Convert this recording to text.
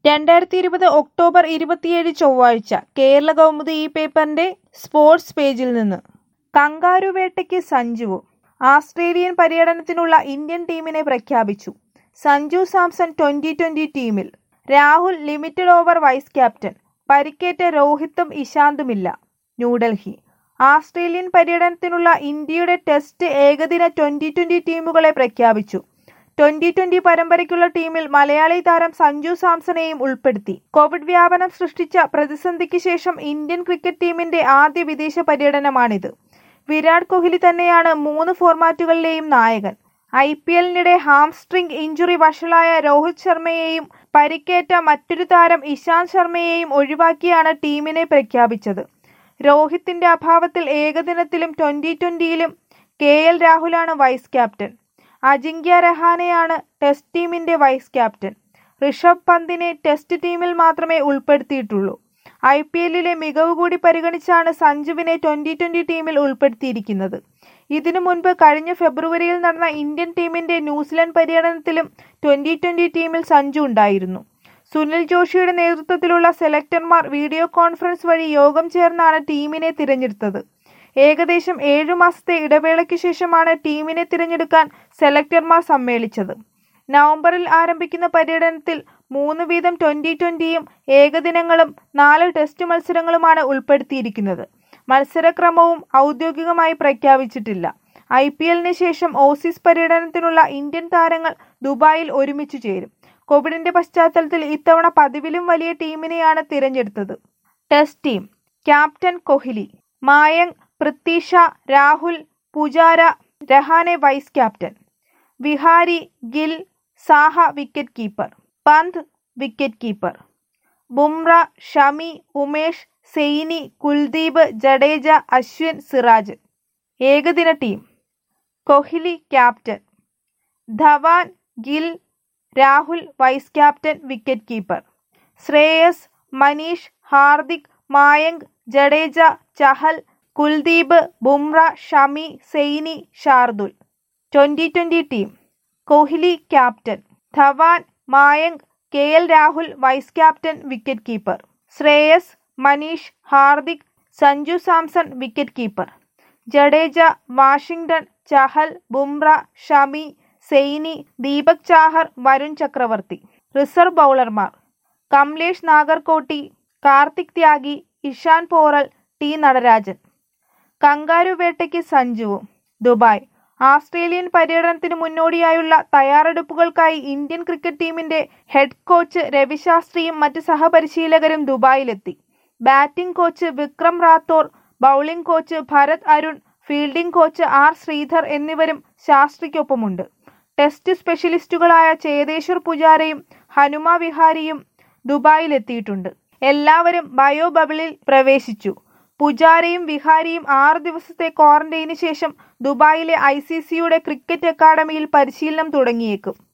രണ്ടായിരത്തി ഇരുപത് ഒക്ടോബർ ഇരുപത്തിയേഴ് ചൊവ്വാഴ്ച കേരള കൗമുദി ഈ പേപ്പറിന്റെ സ്പോർട്സ് പേജിൽ നിന്ന് കങ്കാരു വേട്ടയ്ക്ക് സഞ്ജുവും ആസ്ട്രേലിയൻ പര്യടനത്തിനുള്ള ഇന്ത്യൻ ടീമിനെ പ്രഖ്യാപിച്ചു സഞ്ജു സാംസൺ ട്വന്റി ട്വന്റി ടീമിൽ Rahul limited over vice captain പരിക്കേറ്റ രോഹിത്തും ഇശാന്തുമില്ല ന്യൂഡൽഹി ആസ്ട്രേലിയൻ പര്യടനത്തിനുള്ള ഇന്ത്യയുടെ ടെസ്റ്റ് ഏകദിന ട്വന്റി ട്വന്റി ടീമുകളെ പ്രഖ്യാപിച്ചു ട്വന്റി ട്വന്റി പരമ്പരയ്ക്കുള്ള ടീമിൽ മലയാളി താരം സഞ്ജു സാംസണെയും ഉൾപ്പെടുത്തി കോവിഡ് വ്യാപനം സൃഷ്ടിച്ച പ്രതിസന്ധിക്ക് ശേഷം ഇന്ത്യൻ ക്രിക്കറ്റ് ടീമിന്റെ ആദ്യ വിദേശ പര്യടനമാണിത് വിരാട് കോഹ്ലി തന്നെയാണ് മൂന്ന് ഫോർമാറ്റുകളിലെയും നായകൻ ഐ പി എല്ലിനിടെ ഹാംസ്ട്രിംഗ് ഇഞ്ചുറി വഷളായ രോഹിത് ശർമ്മയെയും പരിക്കേറ്റ മറ്റൊരു താരം ഇശാന്ത് ശർമ്മയെയും ഒഴിവാക്കിയാണ് ടീമിനെ പ്രഖ്യാപിച്ചത് രോഹിത്തിന്റെ അഭാവത്തിൽ ഏകദിനത്തിലും ട്വന്റി ട്വന്റിയിലും കെ എൽ രാഹുലാണ് വൈസ് ക്യാപ്റ്റൻ അജിങ്ക്യ രഹാനെയാണ് ടെസ്റ്റ് ടീമിന്റെ വൈസ് ക്യാപ്റ്റൻ ഋഷഭ് പന്തിനെ ടെസ്റ്റ് ടീമിൽ മാത്രമേ ഉൾപ്പെടുത്തിയിട്ടുള്ളൂ ഐ പി എല്ലിലെ മികവ് കൂടി പരിഗണിച്ചാണ് സഞ്ജുവിനെ ട്വന്റി ട്വന്റി ടീമിൽ ഉൾപ്പെടുത്തിയിരിക്കുന്നത് ഇതിനു മുൻപ് കഴിഞ്ഞ ഫെബ്രുവരിയിൽ നടന്ന ഇന്ത്യൻ ടീമിന്റെ ന്യൂസിലൻഡ് പര്യടനത്തിലും ട്വന്റി ട്വന്റി ടീമിൽ സഞ്ജു ഉണ്ടായിരുന്നു സുനിൽ ജോഷിയുടെ നേതൃത്വത്തിലുള്ള സെലക്ടർമാർ വീഡിയോ കോൺഫറൻസ് വഴി യോഗം ചേർന്നാണ് ടീമിനെ തിരഞ്ഞെടുത്തത് ഏകദേശം ഏഴു മാസത്തെ ഇടവേളയ്ക്ക് ശേഷമാണ് ടീമിനെ തിരഞ്ഞെടുക്കാൻ സെലക്ടർമാർ സമ്മേളിച്ചത് നവംബറിൽ ആരംഭിക്കുന്ന പര്യടനത്തിൽ മൂന്ന് വീതം ട്വന്റി ട്വന്റിയും ഏകദിനങ്ങളും നാല് ടെസ്റ്റ് മത്സരങ്ങളുമാണ് ഉൾപ്പെടുത്തിയിരിക്കുന്നത് മത്സരക്രമവും ഔദ്യോഗികമായി പ്രഖ്യാപിച്ചിട്ടില്ല ഐ പി എല്ലിന് ശേഷം ഓസീസ് പര്യടനത്തിനുള്ള ഇന്ത്യൻ താരങ്ങൾ ദുബായിൽ ഒരുമിച്ച് ചേരും കോവിഡിന്റെ പശ്ചാത്തലത്തിൽ ഇത്തവണ പതിവിലും വലിയ ടീമിനെയാണ് തിരഞ്ഞെടുത്തത് test team captain Kohli Mayank Prithvi Shaw Rahul Pujara Rahane vice captain Vihari Gill Saha wicket keeper Pant wicket keeper Bumrah Shami Umesh Saini Kuldeep Jadeja Ashwin Siraj ഏകദിന team Kohli captain Dhawan Gill Rahul vice captain wicket keeper Shreyas Manish Hardik Mayank Jadeja Chahal Kuldeep Bumrah Shami Saini Shardul twenty twenty team Kohli captain Dhawan Mayank K L Rahul vice captain wicket keeper Shreyas Manish Hardik Sanju Samson wicket keeper Jadeja Washington Chahal Bumrah Shami Saini Deepak Chahar Varun Chakravarthy reserve ബൗളർമാർ കമലേഷ് നാഗർകോട്ടി കാർത്തിക് ത്യാഗി ഇഷാൻ പോറൽ ടി നടരാജൻ കങ്കാരു വേട്ടയ്ക്ക് സഞ്ജുവും Dubai Australian പര്യടനത്തിന് മുന്നോടിയായുള്ള തയ്യാറെടുപ്പുകൾക്കായി Indian cricket ടീമിന്റെ head coach രവിശാസ്ത്രിയും മറ്റ് സഹപരിശീലകരും ദുബായിലെത്തി batting coach Vikram Rathour bowling coach Bharat Arun fielding coach R Sridhar എന്നിവരും ശാസ്ത്രിക്കൊപ്പമുണ്ട് ടെസ്റ്റ് സ്പെഷ്യലിസ്റ്റുകളായ ചേതേശ്വർ പുജാരയും ഹനുമ വിഹാരിയും ദുബായിലെത്തിയിട്ടുണ്ട് എല്ലാവരും ബയോ ബബിളിൽ പ്രവേശിച്ചു പുജാരയും വിഹാരിയും ആറ് ദിവസത്തെ ക്വാറന്റൈന് ശേഷം ദുബായിലെ ഐ സി സിയുടെ ക്രിക്കറ്റ് അക്കാദമിയിൽ പരിശീലനം തുടങ്ങിയേക്കും